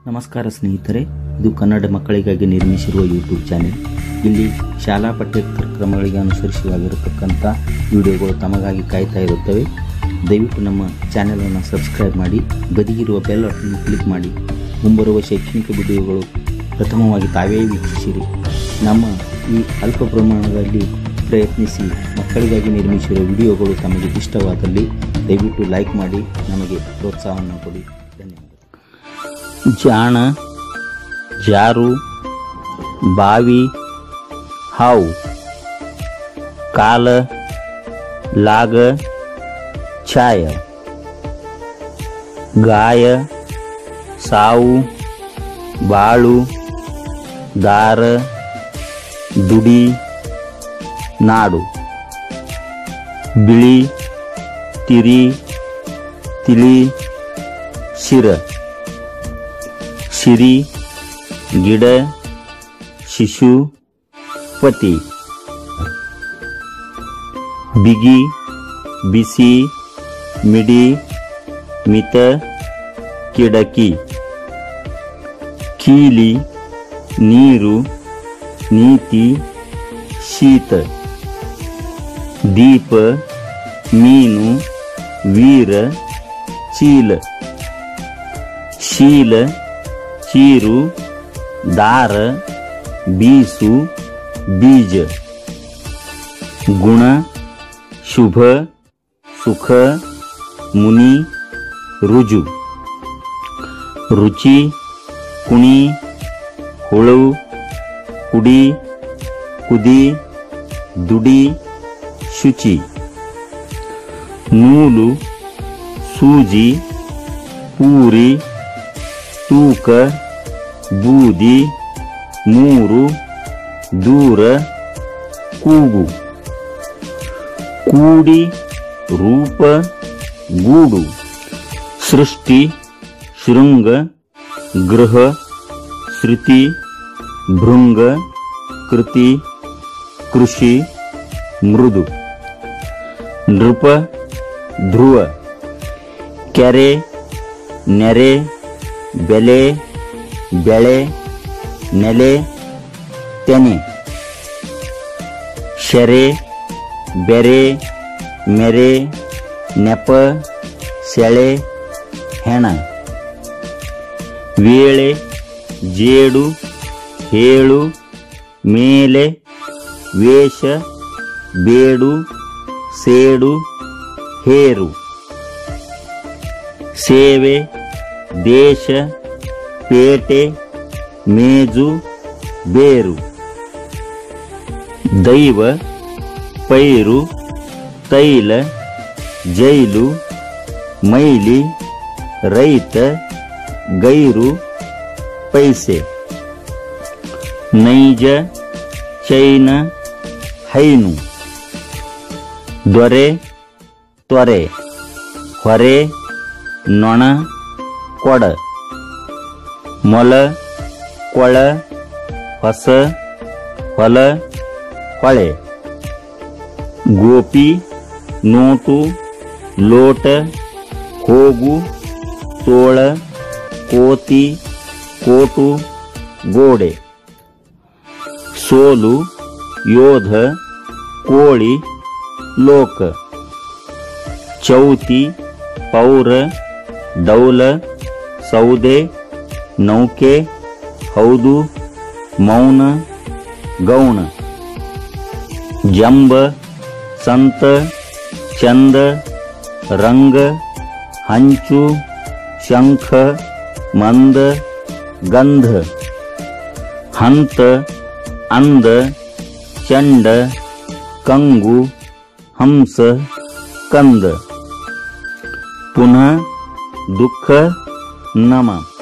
ನಮಸ್ಕಾರ ಸ್ನೇಹಿತರೆ ಇದು ಕನ್ನಡ ಮಕ್ಕಳಿಗಾಗಿ ನಿರ್ಮಿಸಿರುವ ಯೂಟ್ಯೂಬ್ ಚಾನೆಲ್ ಇಲ್ಲಿ ಶಾಲಾ ಪಠ್ಯಕ್ರಮಗಳಿಗೆ ಅನುಸರಿಸಲಾಗಿರತಕ್ಕಂಥ ವಿಡಿಯೋಗಳು ತಮಗಾಗಿ ಕಾಯ್ತಾ ಇರುತ್ತವೆ ದಯವಿಟ್ಟು ನಮ್ಮ ಚಾನೆಲನ್ನು ಸಬ್ಸ್ಕ್ರೈಬ್ ಮಾಡಿ ಬದಿಗಿರುವ ಬೆಲ್ ಬಟನ್ ಕ್ಲಿಕ್ ಮಾಡಿ ಮುಂಬರುವ ಶೈಕ್ಷಣಿಕ ವಿಡಿಯೋಗಳು ಪ್ರಥಮವಾಗಿ ತಾವೇ ವೀಕ್ಷಿಸಿರಿ ನಮ್ಮ ಈ ಅಲ್ಪ ಪ್ರಮಾಣದಲ್ಲಿ ಪ್ರಯತ್ನಿಸಿ ಮಕ್ಕಳಿಗಾಗಿ ನಿರ್ಮಿಸಿರುವ ವಿಡಿಯೋಗಳು ತಮಗೆ ಇಷ್ಟವಾದಲ್ಲಿ ದಯವಿಟ್ಟು ಲೈಕ್ ಮಾಡಿ ನಮಗೆ ಪ್ರೋತ್ಸಾಹವನ್ನು ಕೊಡಿ ಧನ್ಯವಾದ ಜಾಣ ಜಾರು ಬಾವಿ ಹಾವು ಕಾಲ लाग छाय गाय साऊ बाळू दार दुडी नाडू बिळी तिरी तिली शिर ಶಿರಿ ಗಿಡ ಶಿಶು ಪತಿ ಬಿಗಿ ಬಿಸಿ ಮಿಡಿ ಮಿತ ಕಿಡಕಿ ಕೀಲಿ ನೀರು ನೀತಿ ಶೀತ ದೀಪ ಮೀನು ವೀರ ಚೀಲ ಶೀಲ ಚೀರು ದಾರ ಬೀಸು ಬೀಜ ಗುಣ ಶುಭ ಸುಖ ಮುನಿ ರುಜು ರುಚಿ ಕುಣಿ ಹುಳು ಕುಡಿ ಕುದಿ ದುಡಿ ಶುಚಿ ನೂಲು ಸೂಜಿ ಪೂರಿ ತೂಕ ಬೂದಿ ಮೂರು ದೂರ ಕೂಗು ಕೂಡಿ ರೂಪ ಗೂಡು ಸೃಷ್ಟಿ ಶೃಂಗ ಗೃಹ ಶ್ರುತಿ ಭೃಂಗ ಕೃತಿ ಕೃಷಿ ಮೃದು ನೃಪ ಧ್ರುವ ಕೆರೆ ನೆರೆ ಬೆಲೆ ಬೆಳೆ ನೆಲೆ ತೆನೆ ಶೆರೆ ಬೆರೆ ಮೆರೆ ನೆಪ ಸೆಳೆ ಹೆಣ ವೇಳೆ ಜೇಡು ಹೇಳು ಮೇಲೆ ವೇಷ ಬೇಡು ಸೇಡು ಹೇರು ಸೇವೆ ದೇಶ ಪೇಟೆ ಮೇಜು ಬೇರು ದೈವ ಪೈರು ತೈಲ ಜೈಲು ಮೈಲಿ ರೈತ ಗೈರು ಪೈಸೆ ನೈಜ ಚೈನ ಹೈನು ದೊರೆ ತೊರೆ ಹೊರೆ ನೊಣ ಕೊಡ ಮೊಲ ಕೊಳ ಹೊಸ ಹೊಲ ಹೊಳೆ ಗೋಪಿ ನೋಟು ಲೋಟ ಹೋಗು ತೋಳ ಕೋತಿ ಕೋಟು ಗೋಡೆ ಸೋಲು ಯೋಧ ಕೋಳಿ ಲೋಕ ಚೌತಿ ಪೌರ ಡೌಲ ಸೌದೆ ನೌಕೆ ಹೌದು ಮೌನ ಗೌಣ ಜಂಬ ಸಂತ ಚಂದ ರಂಗ ಹಂಚು ಶಂಖ ಮಂದ ಗಂಧ ಹಂತ ಅಂದ ಚಂಡ ಕಂಗು ಹಂಸ ಕಂದ ಪುನಃ ದುಃಖ ನಮ